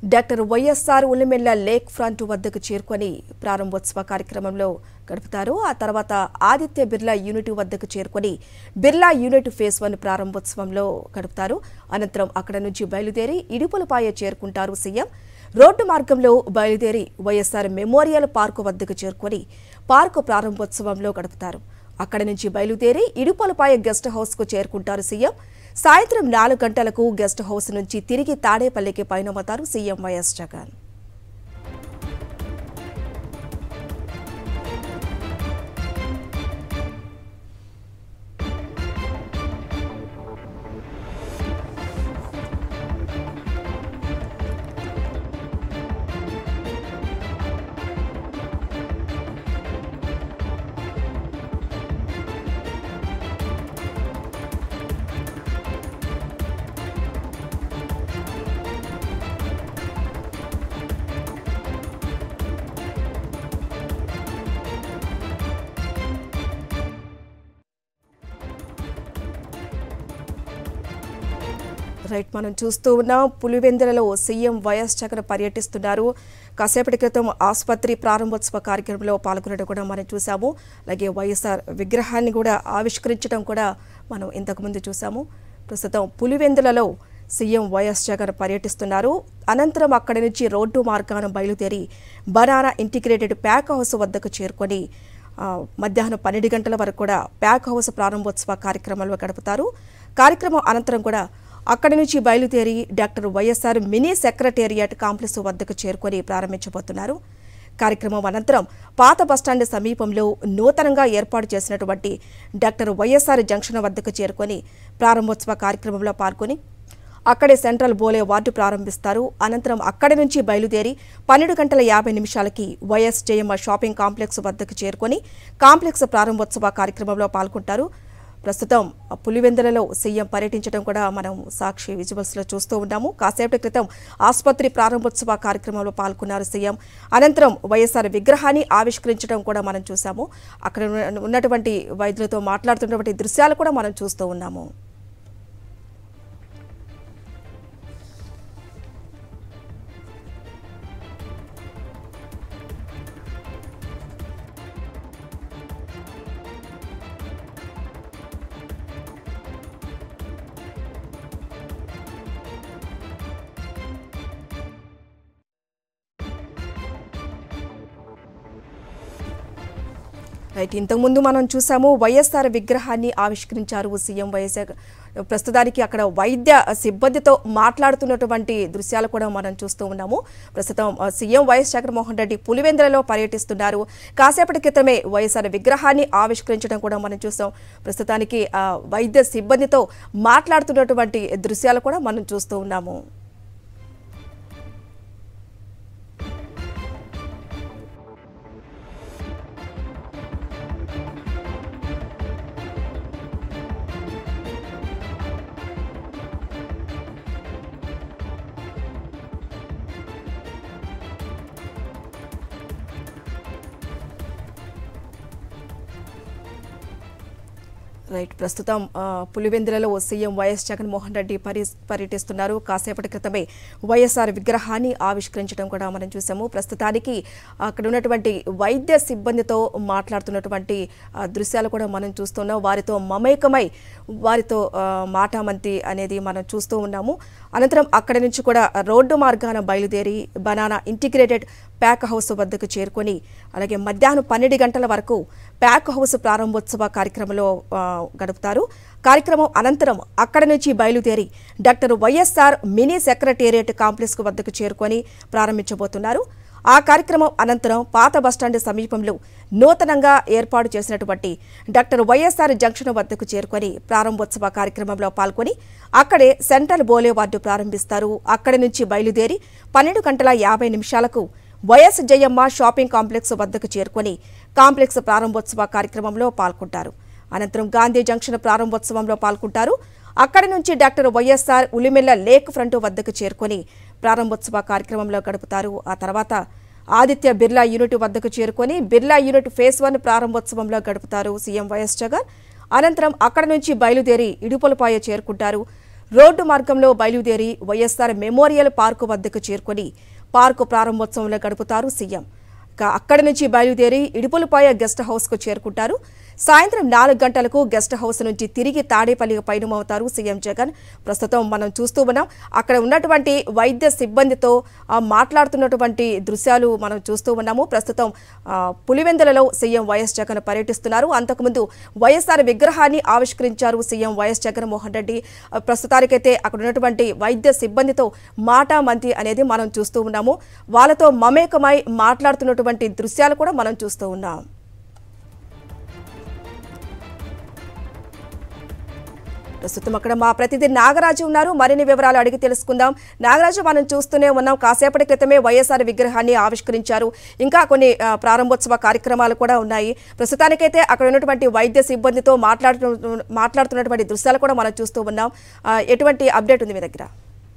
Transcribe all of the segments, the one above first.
doctor YSR Ullimella lake front వద్దకు చేరుకొని ప్రారంభోత్సవ కార్యక్రమంలో గడుపుతారు ఆ తర్వాత ఆదిత్య బిర్లా యూనిట్ వద్దకు చేరుకొని బిర్లా యూనిట్ ఫేస్ వన్ ప్రారంభోత్సవంలో గడుపుతారు అనంతరం అక్కడ నుంచి బయలుదేరి ఇడుపులపాయ చేరుకుంటారు సీఎం రోడ్డు మార్గంలో బయలుదేరి వైఎస్ఆర్ మెమోరియల్ పార్కు వద్దకు చేరుకొని పార్కు ప్రారంభోత్సవంలో గడుపుతారు అక్కడి నుంచి బయలుదేరి ఇడుపలపాయ గెస్ట్ హౌస్కు చేరుకుంటారు సీఎం సాయంత్రం నాలుగు గంటలకు గెస్ట్ హౌస్ నుంచి తిరిగి తాడేపల్లికి పయనమవుతారు సీఎం వైఎస్ జగన్ రైట్ మనం చూస్తూ ఉన్నాం పులివెందులలో సీఎం వైఎస్ జగన్ పర్యటిస్తున్నారు కాసేపటి క్రితం ఆసుపత్రి ప్రారంభోత్సవ కార్యక్రమంలో పాల్గొనడం కూడా మనం చూసాము అలాగే వైఎస్ఆర్ విగ్రహాన్ని కూడా ఆవిష్కరించడం కూడా మనం ఇంతకుముందు చూసాము ప్రస్తుతం పులివెందులలో సీఎం వైఎస్ జగన్ పర్యటిస్తున్నారు అనంతరం అక్కడి నుంచి రోడ్డు మార్గాన బయలుదేరి బనానా ఇంటిగ్రేటెడ్ ప్యాక్ హౌస్ వద్దకు చేరుకొని ఆ, మధ్యాహ్నం పన్నెండు గంటల వరకు కూడా ప్యాక్ హౌస్ ప్రారంభోత్సవ కార్యక్రమంలో గడుపుతారు కార్యక్రమం అనంతరం కూడా అక్కడి నుంచి బయలుదేరి doctor YSR mini secretariat complex వద్దకు చేరుకొని ప్రారంభించబోతున్నారు కార్యక్రమం అనంతరం పాత బస్టాండ్ సమీపంలో నూతనంగా ఏర్పాటు చేసినటువంటి డాక్టర్ వైఎస్ఆర్ జంక్షన్ వద్దకు చేరుకొని ప్రారంభోత్సవ కార్యక్రమంలో పాల్గొని అక్కడే సెంట్రల్ బోలే వార్డు ప్రారంభిస్తారు అనంతరం అక్కడి నుంచి బయలుదేరి పన్నెండు గంటల యాభై నిమిషాలకి వైఎస్ జయమ్మ షాపింగ్ కాంప్లెక్స్ వద్దకు చేరుకొని కాంప్లెక్స్ ప్రారంభోత్సవ కార్యక్రమంలో పాల్గొంటారు ప్రస్తుతం పులివెందులలో సీఎం పర్యటించడం కూడా మనం సాక్షి విజువల్స్లో చూస్తూ ఉన్నాము కాసేపటి క్రితం ఆసుపత్రి ప్రారంభోత్సవ కార్యక్రమంలో పాల్గొన్నారు సీఎం అనంతరం వైఎస్ఆర్ విగ్రహాన్ని ఆవిష్కరించడం కూడా మనం చూసాము అక్కడ ఉన్న- ఉన్నటువంటి వైద్యులతో మాట్లాడుతున్నటువంటి దృశ్యాలు కూడా మనం చూస్తూ ఉన్నాము రైట్ ఇంతకుముందు మనం చూసాము వైఎస్ఆర్ విగ్రహాన్ని ఆవిష్కరించారు సీఎం వైఎస్ఆర్ ప్రస్తుతానికి అక్కడ వైద్య సిబ్బందితో మాట్లాడుతున్నటువంటి దృశ్యాలు కూడా మనం చూస్తూ ఉన్నాము ప్రస్తుతం ఆ, సీఎం వైఎస్ జగన్మోహన్ రెడ్డి పులివెందులలో పర్యటిస్తున్నారు కాసేపటి క్రితమే వైఎస్ఆర్ విగ్రహాన్ని ఆవిష్కరించడం కూడా మనం చూస్తాం ప్రస్తుతానికి ఆ, వైద్య సిబ్బందితో మాట్లాడుతున్నటువంటి దృశ్యాలు కూడా మనం చూస్తూ ఉన్నాము రైట్ ప్రస్తుతం ఆ, పులివెందులలో సీఎం వైఎస్ జగన్మోహన్ రెడ్డి పరి పర్యటిస్తున్నారు కాసేపటి క్రితమే వైఎస్ఆర్ విగ్రహాన్ని ఆవిష్కరించడం కూడా మనం చూసాము ప్రస్తుతానికి అక్కడ ఉన్నటువంటి వైద్య సిబ్బందితో మాట్లాడుతున్నటువంటి ఆ, దృశ్యాలు కూడా మనం చూస్తున్నాం వారితో మమేకమై వారితో ఆ, మాటామంతి అనేది మనం చూస్తూ ఉన్నాము అనంతరం అక్కడి నుంచి కూడా రోడ్డు మార్గాన బయలుదేరి బనానా ఇంటిగ్రేటెడ్ ప్యాక్ హౌస్ వద్దకు చేరుకొని అలాగే మధ్యాహ్నం పన్నెండు గంటల వరకు ప్యాక్ హౌస్ ప్రారంభోత్సవ కార్యక్రమంలో ఆ, గడుపుతారు కార్యక్రమం అనంతరం అక్కడి నుంచి బయలుదేరి doctor YSR mini secretariat complex వద్దకు చేరుకొని ప్రారంభించబోతున్నారు ఆ కార్యక్రమం అనంతరం పాత బస్టాండ్ సమీపంలో నూతనంగా ఏర్పాటు చేసినటువంటి డాక్టర్ వైఎస్ఆర్ జంక్షన్ వద్దకు చేరుకొని ప్రారంభోత్సవ కార్యక్రమంలో పాల్గొని అక్కడే సెంట్రల్ బోలే వార్డు ప్రారంభిస్తారు అక్కడి నుంచి బయలుదేరి పన్నెండు గంటల యాభై నిమిషాలకు వైఎస్ జయమ్మ షాపింగ్ కాంప్లెక్స్ వద్దకు చేరుకొని కాంప్లెక్స్ ప్రారంభోత్సవ కార్యక్రమంలో పాల్గొంటారు అనంతరం గాంధీ జంక్షన్ ప్రారంభోత్సవంలో పాల్గొంటారు అక్కడి నుంచి doctor YSR Ulimella lake front వద్దకు చేరుకొని ప్రారంభోత్సవ కార్యక్రమంలో గడుపుతారు ఆ తర్వాత ఆదిత్య బిర్లా యూనిట్ వద్దకు చేరుకొని బిర్లా యూనిట్ ఫేస్ వన్ ప్రారంభోత్సవంలో గడుపుతారు సీఎం వైఎస్ జగన్ అనంతరం అక్కడ నుంచి బయలుదేరి ఇడుపులపాయ చేరుకుంటారు రోడ్డు మార్గంలో బయలుదేరి వైఎస్ఆర్ మెమోరియల్ పార్కు వద్దకు చేరుకొని పార్కు ప్రారంభోత్సవంలో గడుపుతారు సీఎం ఇక అక్కడి నుంచి బయలుదేరి ఇడుపులపాయ గెస్ట్ హౌస్కు చేరుకుంటారు సాయంత్రం నాలుగు గంటలకు గెస్ట్ హౌస్ నుంచి తిరిగి తాడేపల్లికి పయనమవుతారు సీఎం జగన్ ప్రస్తుతం మనం చూస్తూ ఉన్నాం అక్కడ ఉన్నటువంటి వైద్య సిబ్బందితో ఆ, మాట్లాడుతున్నటువంటి దృశ్యాలు మనం చూస్తూ ఉన్నాము ప్రస్తుతం ఆ, పులివెందులలో సీఎం వైఎస్ జగన్ పర్యటిస్తున్నారు అంతకుముందు వైఎస్ఆర్ విగ్రహాన్ని ఆవిష్కరించారు సీఎం వైఎస్ జగన్మోహన్ రెడ్డి ఆ, ప్రస్తుతానికైతే అక్కడ ఉన్నటువంటి వైద్య సిబ్బందితో మాటా మంతి అనేది మనం చూస్తూ ఉన్నాము వాళ్ళతో మమేకమై మాట్లాడుతున్నటువంటి దృశ్యాలు కూడా మనం చూస్తూ ఉన్నాం ప్రస్తుతం అక్కడ మా ప్రతినిధి నాగరాజు ఉన్నారు మరిన్ని వివరాలు అడిగి తెలుసుకుందాం నాగరాజు మనం చూస్తూనే ఉన్నాం కాసేపటి క్రితమే వైఎస్ఆర్ విగ్రహాన్ని ఆవిష్కరించారు ఇంకా కొన్ని ఆ, ప్రారంభోత్సవ కార్యక్రమాలు కూడా ఉన్నాయి ప్రస్తుతానికైతే అక్కడ ఉన్నటువంటి వైద్య సిబ్బందితో మాట్లాడుతు మాట్లాడుతున్నటువంటి దృశ్యాలు కూడా మనం చూస్తూ ఉన్నాం ఆ, ఎటువంటి అప్డేట్ ఉంది మీ దగ్గర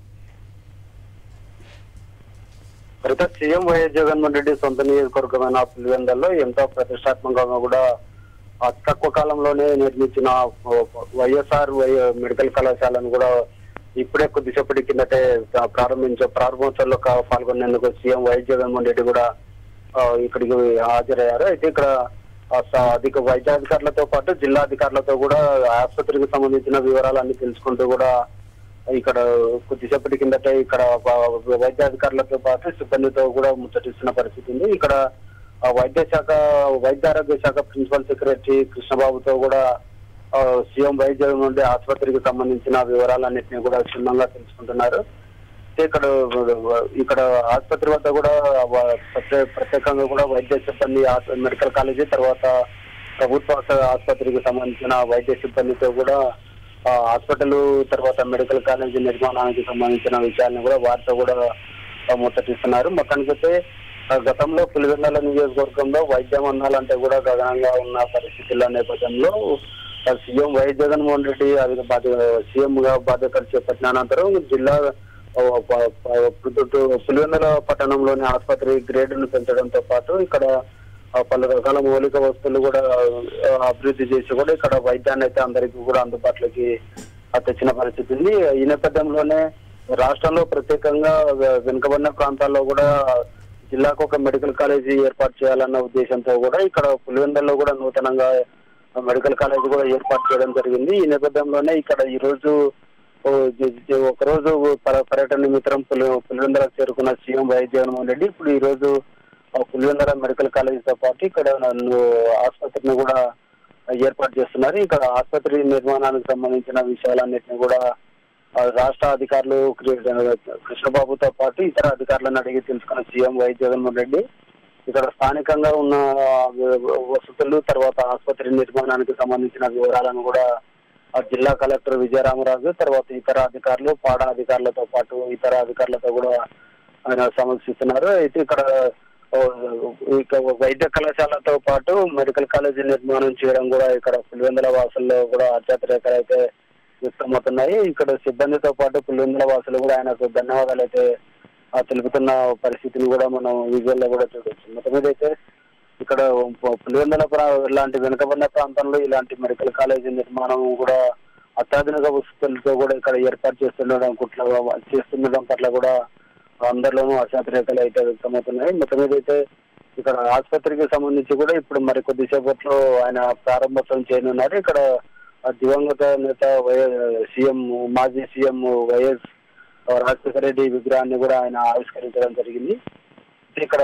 ప్రతి సీఎం వైఎస్ జగన్మోహన్ రెడ్డి సొంత నియోజకవర్గమైన పులివెందల్లో ఎంతో ప్రతిష్టాత్మకంగా కూడా అతి తక్కువ కాలంలోనే నిర్మించిన వైఎస్ఆర్ వై- మెడికల్ కళాశాలను కూడా ఇప్పుడే కొద్దిసేపటి కిందటే ప్రారంభించే ప్రారంభోత్సవంలో కా- పాల్గొనేందుకు సీఎం వైఎస్ జగన్మోహన్ రెడ్డి కూడా ఆ, ఇక్కడికి హాజరయ్యారు అయితే ఇక్కడ ఆ, స- అధిక వైద్యాధికారులతో పాటు జిల్లా అధికారులతో కూడా ఆసుపత్రికి సంబంధించిన వివరాలన్నీ తెలుసుకుంటూ కూడా ఇక్కడ కొద్దిసేపటి కిందట ఇక్కడ వ- వైద్యాధికారులతో పాటు సిబ్బందితో కూడా ముచ్చటిస్తున్న పరిస్థితి ఉంది ఇక్కడ ఆ వైద్య శాఖ వైద్య ఆరోగ్య శాఖ ప్రిన్సిపల్ సెక్రటరీ కృష్ణబాబుతో కూడా ఆ, సీఎం వైద్య నుండి ఆసుపత్రికి సంబంధించిన వివరాలన్నింటినీ కూడా క్షుణ్ణంగా తెలుసుకుంటున్నారు అయితే ఇక్కడ ఇక్కడ ఆసుపత్రి వద్ద కూడా వ- ప్రత్యే- ప్రత్యేకంగా కూడా వైద్య సిబ్బంది ఆస్- మెడికల్ కాలేజీ తర్వాత ప్రభుత్వ ఆస్ప- ఆసుపత్రికి సంబంధించిన వైద్య సిబ్బందితో కూడా ఆ, హాస్పిటల్ తర్వాత మెడికల్ కాలేజీ నిర్మాణానికి సంబంధించిన విషయాలను కూడా వారితో కూడా ఆ, ముచ్చటిస్తున్నారు మొత్తానికైతే ఆ, గతంలో పులివెందుల నియోజకవర్గంలో వైద్యం అందాలంటే కూడా గగనంగా ఉన్న పరిస్థితుల నేపథ్యంలో ఆ, సీఎం వైఎస్ జగన్మోహన్ రెడ్డి అది బాధ్య సీఎం గా బాధ్యతలు చేపట్టిన అనంతరం జిల్లా ఆ, ప- ప- పుత్తూరు పులివెందుల పట్టణంలోని ఆసుపత్రి గ్రేడ్ను పెంచడంతో పాటు ఇక్కడ ఆ, పలు రకాల మౌలిక వస్తువులు కూడా ఆ, అభివృద్ధి చేసి కూడా ఇక్కడ వైద్యాన్ని అయితే అందరికీ కూడా అందుబాటులోకి ఆ, తెచ్చిన పరిస్థితి ఉంది ఈ నేపథ్యంలోనే రాష్ట్రంలో ప్రత్యేకంగా వె- వెనుకబడిన ప్రాంతాల్లో కూడా జిల్లాకు ఒక మెడికల్ కాలేజీ ఏర్పాటు చేయాలన్న ఉద్దేశంతో కూడా ఇక్కడ పులివెందుల్లో కూడా నూతనంగా మెడికల్ కాలేజ్ కూడా ఏర్పాటు చేయడం జరిగింది ఈ నేపథ్యంలోనే ఇక్కడ ఈ రోజు ఓ జ- జ- ఒక రోజు పర- పర్యటన నిమిత్తం పులి పులివెందులకు చేరుకున్న సీఎం వైఎస్ జగన్మోహన్ రెడ్డి ఇప్పుడు ఈ రోజు ఆ పులివెందుల మెడికల్ కాలేజ్ తో పాటు ఇక్కడ నన్ను ఆసుపత్రిని కూడా ఏర్పాటు చేస్తున్నారు ఇక్కడ ఆసుపత్రి నిర్మాణానికి సంబంధించిన విషయాలన్నింటినీ కూడా ఆ, రాష్ట్ర అధికారులు కృ- కృష్ణబాబుతో పాటు ఇతర అధికారులను అడిగి తెలుసుకున్న సీఎం వైఎస్ జగన్మోహన్ రెడ్డి ఇక్కడ స్థానికంగా ఉన్న ఆ, వసతులు తర్వాత ఆసుపత్రి నిర్మాణానికి సంబంధించిన వివరాలను కూడా ఆ జిల్లా కలెక్టర్ విజయరామరాజు తర్వాత ఇతర అధికారులు పాడా అధికారులతో పాటు ఇతర అధికారులతో కూడా ఆయన సమీక్షిస్తున్నారు అయితే ఇక్కడ ఓ, ఇక వైద్య కళాశాలతో పాటు మెడికల్ కాలేజీ నిర్మాణం చేయడం కూడా ఇక్కడ పులివెందుల వాసుల్లో కూడా ఆశ్చర్యకర అయితే వ్యక్తమవుతున్నాయి ఇక్కడ సిబ్బందితో పాటు పులివెందుల వాసులు కూడా ఆయనకు ధన్యవాదాలు అయితే ఆ, తెలుపుతున్న పరిస్థితిని కూడా మనం విజువల్ లో కూడా చూడొచ్చు మొత్తం మీద అయితే ఇక్కడ పు- పులివెందుల ప్రా- ఇలాంటి వెనుకబడిన ప్రాంతంలో ఇలాంటి మెడికల్ కాలేజీ నిర్మాణం కూడా అత్యాధునిక వసతులతో కూడా ఇక్కడ ఏర్పాటు చేస్తుండడం కుట్ల చేస్తుండడం పట్ల కూడా అందరిలోనూ అశాంతిరేఖలు అయితే వ్యక్తమవుతున్నాయి మొత్తం మీద అయితే ఇక్కడ ఆసుపత్రికి సంబంధించి కూడా ఇప్పుడు మరి కొద్దిసేపట్లో ఆయన ప్రారంభోత్సవం చేయనున్నారు ఇక్కడ ఆ దివంగత నేత వైఎస్ సీఎం మాజీ సీఎం వైఎస్ రాజశేఖర రెడ్డి విగ్రహాన్ని కూడా ఆయన ఆవిష్కరించడం జరిగింది ఇక్కడ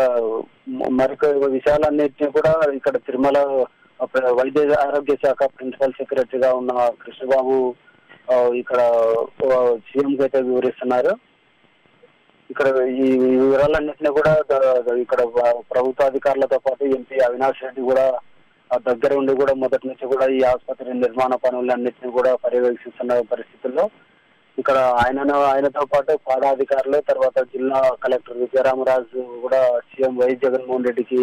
మరొక విషయాలన్నింటినీ కూడా ఇక్కడ తిరుమల అప్పుడు వైద్య ఆరోగ్య శాఖ ప్రిన్సిపల్ సెక్రటరీగా ఉన్న కృష్ణబాబు ఆ, ఇక్కడ సీఎం అయితే వివరిస్తున్నారు ఇక్కడ ఈ ఈ వివరాలన్నింటినీ కూడా ద- ఇక్కడ ప్ర- ప్రభుత్వ అధికారులతో పాటు ఎంపీ అవినాష్ రెడ్డి కూడా ఆ దగ్గర ఉండి కూడా మొదటి నుంచి కూడా ఈ ఆసుపత్రి నిర్మాణ పనులన్నింటినీ కూడా పర్యవేక్షిస్తున్న పరిస్థితుల్లో ఇక్కడ ఆయన ఆయనతో పాటు పాడా అధికారులు తర్వాత జిల్లా కలెక్టర్ విజయరామరాజు కూడా సీఎం వైఎస్ జగన్మోహన్ రెడ్డికి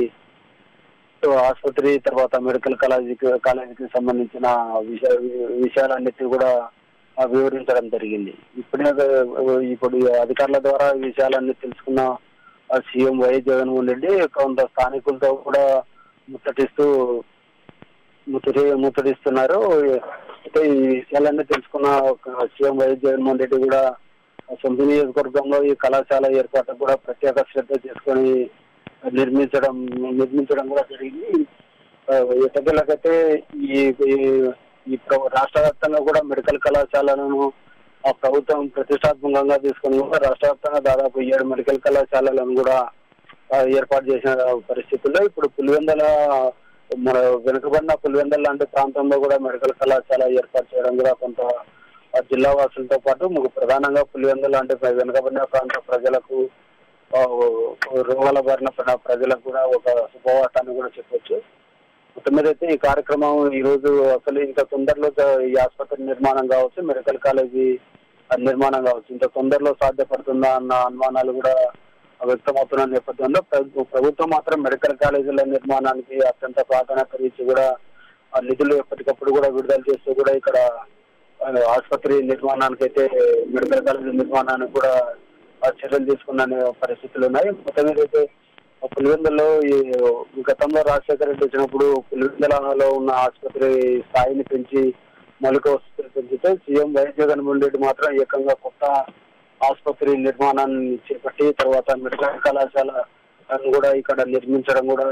ఆసుపత్రి తర్వాత మెడికల్ కాలేజీకి కాలేజీకి సంబంధించిన విషయ విషయాలన్నిటి కూడా ఆ, వివరించడం జరిగింది ఇప్పుడే ఆ, ఇప్పుడు ఈ అధికారుల ద్వారా ఈ విషయాలన్నీ తెలుసుకున్న ఆ, సీఎం వైఎస్ జగన్మోహన్ రెడ్డి కొంత స్థానికులతో కూడా ముచ్చటిస్తూ ముత్తడి ముత్తడిస్తున్నారు అయితే ఈ విషయాలన్నీ తెలుసుకున్న ఒక సీఎం వైఎస్ జగన్మోహన్ రెడ్డి కూడా సొంత నియోజకవర్గంలో ఈ కళాశాల ఏర్పాటు కూడా ప్రత్యేక శ్రద్ధ చేసుకొని నిర్మించడం నిర్మించడం కూడా జరిగింది ఆ, ఎట్టకేలకైతే ఈ ఈ- ఈ ప్ర- రాష్ట్ర వ్యాప్తంగా కూడా మెడికల్ కళాశాలను ఆ ప్రభుత్వం ప్రతిష్టాత్మకంగా తీసుకుని కూడా రాష్ట్ర వ్యాప్తంగా దాదాపు ఏడు మెడికల్ కళాశాలలను కూడా ఆ, ఏర్పాటు చేసిన పరిస్థితుల్లో ఇప్పుడు పులివెందల మన వెనుకబడిన పులివెందల లాంటి ప్రాంతంలో కూడా మెడికల్ కళాశాల ఏర్పాటు చేయడం కూడా కొంత ఆ జిల్లా వాసులతో పాటు మనకు ప్రధానంగా పులివెందల లాంటి ప్ర- వెనుకబడిన ప్రాంత ప్రజలకు ఆ, రోగాల బారిన పడిన ప్రజలకు కూడా ఒక శుభవార్తని కూడా చెప్పొచ్చు మొత్తం మీద అయితే ఈ కార్యక్రమం ఈ రోజు అసలు ఇంత తొందరలో జ- ఈ ఆసుపత్రి నిర్మాణం కావచ్చు మెడికల్ కాలేజీ ఆ నిర్మాణం కావచ్చు ఇంత తొందరలో సాధ్యపడుతుందా అన్న అనుమానాలు కూడా వ్యక్తమవుతున్న నేపథ్యంలో ప్రభు- ప్రభుత్వం మాత్రం మెడికల్ కాలేజీల నిర్మాణానికి అత్యంత ప్రాధాన్యత ఇచ్చి కూడా ఆ నిధులు ఎప్పటికప్పుడు కూడా విడుదల చేస్తూ కూడా ఇక్కడ ఆ, ఆసుపత్రి నిర్మాణానికి అయితే మెడికల్ కాలేజీ నిర్మాణానికి కూడా ఆ చర్యలు తీసుకున్న పరిస్థితులు ఉన్నాయి మొత్తం మీద అయితే ఆ పులివెందులో ఈ గతంలో రాజశేఖర రెడ్డి వచ్చినప్పుడు పులివెందులలో ఉన్న ఆసుపత్రి స్థాయిని పెంచి మౌలిక వసతులు పెంచితే సీఎం వైఎస్ జగన్మోహన్ రెడ్డి మాత్రం ఏకంగా కొత్త ఆసుపత్రి నిర్మాణాన్ని చేపట్టి తర్వాత మెడికల్ కళాశాల కూడా ఇక్కడ నిర్మించడం కూడా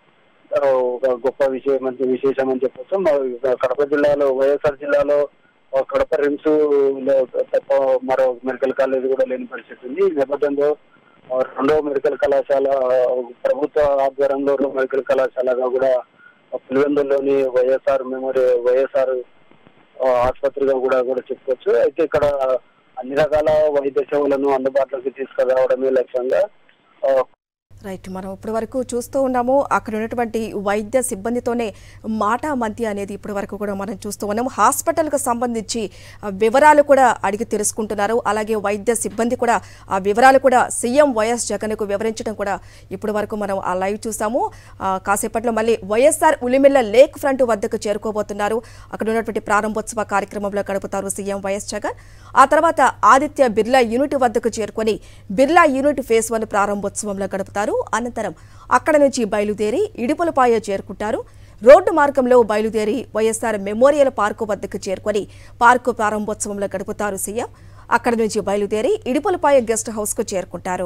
ఆ, ఒక గొప్ప విషయం మంచి విశేషం అని చెప్పొచ్చు మరి కడప జిల్లాలో వైఎస్ఆర్ జిల్లాలో ఆ, కడప రిమ్స్ లో తప్ప మరో మెడికల్ కాలేజ్ కూడా లేని పరిస్థితి ఉంది ఈ నేపథ్యంలో ఆ, రెండో మెడికల్ కళాశాల ఆ, ప్రభుత్వ ఆధ్వర్యంలో రెండో మెడికల్ కళాశాలగా కూడా ఆ, పులివెందుల్లోని వైఎస్ఆర్ మెమోరీ వైఎస్ఆర్ ఆ, ఆసుపత్రిగా కూడా కూడా చెప్పుకోవచ్చు అయితే ఇక్కడ అన్ని రకాల వైద్య సేవలను అందుబాటులోకి తీసుకురావడమే లక్ష్యంగా ఆ, రైట్ మనం ఇప్పటి వరకు చూస్తూ ఉన్నాము అక్కడ ఉన్నటువంటి వైద్య సిబ్బందితోనే మాట మంతి అనేది ఇప్పటి వరకు కూడా మనం చూస్తూ ఉన్నాము హాస్పిటల్కి సంబంధించి ఆ, వివరాలు కూడా అడిగి తెలుసుకుంటున్నారు అలాగే వైద్య సిబ్బంది కూడా ఆ వివరాలు కూడా సీఎం వైఎస్ జగన్కు వివరించడం కూడా ఇప్పటి వరకు మనం ఆ లైవ్ చూసాము ఆ, కాసేపట్లో మళ్ళీ వైఎస్ఆర్ ఉలిమిల్ల లేక్ ఫ్రంట్ వద్దకు చేరుకోబోతున్నారు అక్కడ ఉన్నటువంటి ప్రారంభోత్సవ కార్యక్రమంలో గడుపుతారు సీఎం వైఎస్ జగన్ ఆ తర్వాత ఆదిత్య బిర్లా యూనిట్ వద్దకు చేరుకొని బిర్లా యూనిట్ ఫేజ్ వన్ ప్రారంభోత్సవంలో గడుపుతారు అనంతరం అక్కడ నుంచి బయలుదేరి ఇడుపులపాయ చేరుకుంటారు రోడ్డు మార్గంలో బయలుదేరి వైఎస్ఆర్ మెమోరియల్ పార్కు వద్దకు చేరుకొని పార్కు ప్రారంభోత్సవంలో గడుపుతారు సీఎం అక్కడ నుంచి బయలుదేరి ఇడుపులపాయ గెస్ట్ హౌస్కు చేరుకుంటారు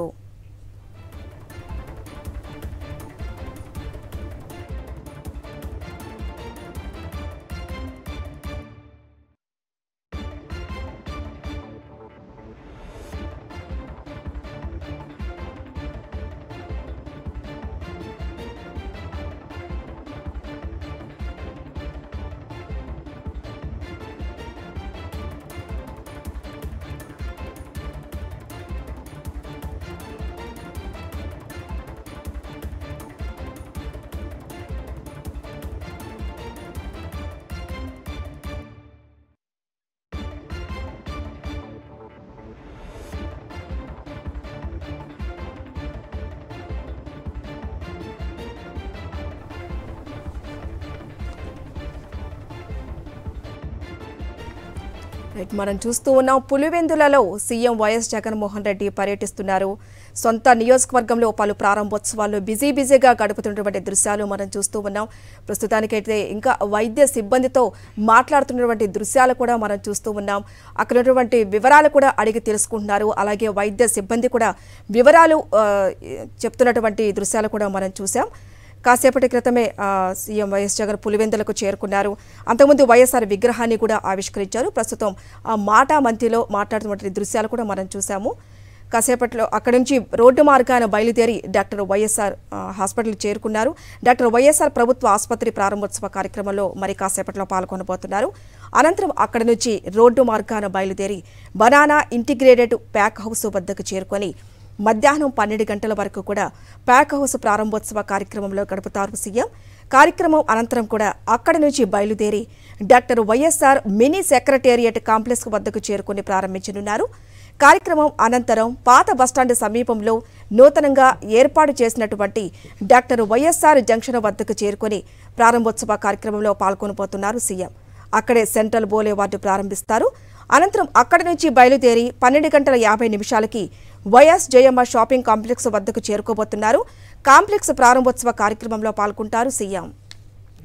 రైట్ మనం చూస్తూ ఉన్నాం పులివెందులలో సీఎం వైఎస్ జగన్మోహన్ రెడ్డి పర్యటిస్తున్నారు సొంత నియోజకవర్గంలో పలు ప్రారంభోత్సవాలు బిజీ బిజీగా గడుపుతున్నటువంటి దృశ్యాలు మనం చూస్తూ ఉన్నాం ప్రస్తుతానికైతే ఇంకా వైద్య సిబ్బందితో మాట్లాడుతున్నటువంటి దృశ్యాలు కూడా మనం చూస్తూ ఉన్నాం అక్కడ ఉన్నటువంటి వివరాలు కూడా అడిగి తెలుసుకుంటున్నారు అలాగే వైద్య సిబ్బంది కూడా వివరాలు ఆ, చెప్తున్నటువంటి దృశ్యాలు కూడా మనం చూసాం కాసేపటి క్రితమే ఆ, సీఎం వైఎస్ జగన్ పులివెందులకు చేరుకున్నారు అంతకుముందు వైఎస్ఆర్ విగ్రహాన్ని కూడా ఆవిష్కరించారు ప్రస్తుతం ఆ మాటా మంతిలో మాట్లాడుతున్నటువంటి దృశ్యాలు కూడా మనం చూసాము కాసేపట్లో అక్కడి నుంచి రోడ్డు మార్గాన బయలుదేరి డాక్టర్ వైఎస్ఆర్ ఆ, హాస్పిటల్ చేరుకున్నారు డాక్టర్ వైఎస్ఆర్ ప్రభుత్వ ఆసుపత్రి ప్రారంభోత్సవ కార్యక్రమంలో మరి కాసేపట్లో పాల్గొనబోతున్నారు అనంతరం అక్కడి నుంచి రోడ్డు మార్గాన బయలుదేరి బనానా ఇంటిగ్రేటెడ్ ప్యాక్ హౌస్ వద్దకు చేరుకొని మధ్యాహ్నం పన్నెండు గంటల వరకు కూడా ప్యాక్ హౌస్ ప్రారంభోత్సవ కార్యక్రమంలో గడుపుతారు సీఎం కార్యక్రమం అనంతరం కూడా అక్కడి నుంచి బయలుదేరి doctor YSR mini secretariat complex వద్దకు చేరుకుని ప్రారంభించనున్నారు కార్యక్రమం అనంతరం పాత బస్టాండ్ సమీపంలో నూతనంగా ఏర్పాటు చేసినటువంటి డాక్టర్ వైఎస్ఆర్ జంక్షన్ వద్దకు చేరుకొని ప్రారంభోత్సవ కార్యక్రమంలో పాల్గొనబోతున్నారు సీఎం అక్కడే సెంట్రల్ బోలే వార్డు ప్రారంభిస్తారు అనంతరం అక్కడి నుంచి బయలుదేరి పన్నెండు గంటల యాభై నిమిషాలకి వైఎస్ జయమ్మ షాపింగ్ కాంప్లెక్స్ వద్దకు చేరుకోబోతున్నారు కాంప్లెక్స్ ప్రారంభోత్సవ కార్యక్రమంలో పాల్గొంటారు సీఎం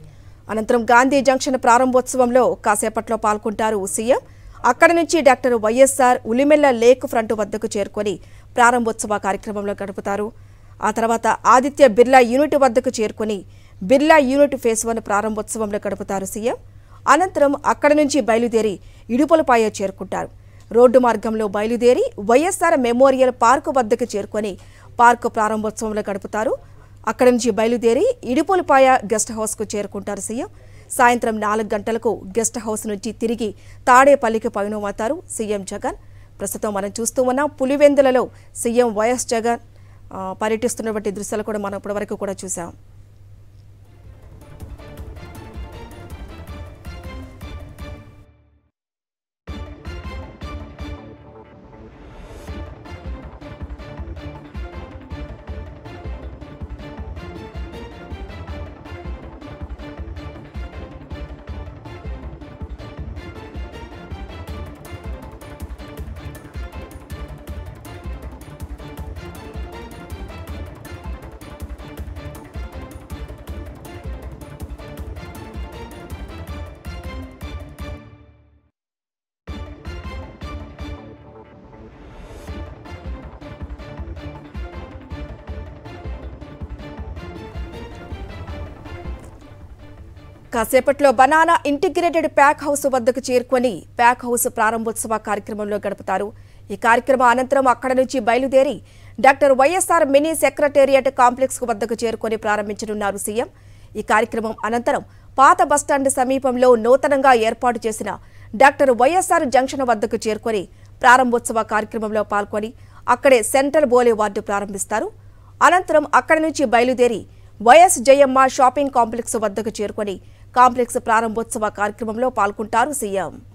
అనంతరం గాంధీ జంక్షన్ ప్రారంభోత్సవంలో కాసేపట్లో పాల్గొంటారు సీఎం అక్కడి నుంచి doctor YSR Ulimella lake front వద్దకు చేరుకొని ప్రారంభోత్సవ కార్యక్రమంలో గడుపుతారు ఆ తర్వాత ఆదిత్య బిర్లా యూనిట్ వద్దకు చేరుకొని బిర్లా యూనిట్ ఫేస్ వన్ ప్రారంభోత్సవంలో గడుపుతారు సీఎం అనంతరం అక్కడి నుంచి బయలుదేరి ఇడుపులపాయ చేరుకుంటారు రోడ్డు మార్గంలో బయలుదేరి వైఎస్ఆర్ మెమోరియల్ పార్కు వద్దకు చేరుకొని పార్కు ప్రారంభోత్సవంలో గడుపుతారు అక్కడి నుంచి బయలుదేరి ఇడుపులపాయ గెస్ట్ హౌస్కు చేరుకుంటారు సీఎం సాయంత్రం నాలుగు గంటలకు గెస్ట్ హౌస్ నుంచి తిరిగి తాడేపల్లికి పయనమవుతారు సీఎం జగన్ ప్రస్తుతం మనం చూస్తూ ఉన్నాం పులివెందులలో సీఎం వైఎస్ జగన్ ఆ, పర్యటిస్తున్నటువంటి దృశ్యాలు కూడా మనం ఇప్పటివరకు కూడా చూసాం కాసేపట్లో బనానా ఇంటిగ్రేటెడ్ ప్యాక్ హౌస్ వద్దకు చేరుకొని ప్యాక్ హౌస్ ప్రారంభోత్సవ కార్యక్రమంలో గడుపుతారు ఈ కార్యక్రమం అనంతరం అక్కడ నుంచి బయలుదేరి doctor YSR mini secretariat complex వద్దకు చేరుకొని ప్రారంభించనున్నారు సీఎం ఈ కార్యక్రమం అనంతరం పాత బస్టాండ్ సమీపంలో నూతనంగా ఏర్పాటు చేసిన డాక్టర్ వైఎస్ఆర్ జంక్షన్ వద్దకు చేరుకొని ప్రారంభోత్సవ కార్యక్రమంలో పాల్గొని అక్కడే సెంట్రల్ బోలే వార్డు ప్రారంభిస్తారు అనంతరం అక్కడి నుంచి బయలుదేరి వైఎస్ జయమ్మ షాపింగ్ కాంప్లెక్స్ వద్దకు చేరుకొని కాంప్లెక్స్ ప్రారంభోత్సవ కార్యక్రమంలో పాల్గొంటారు సీఎం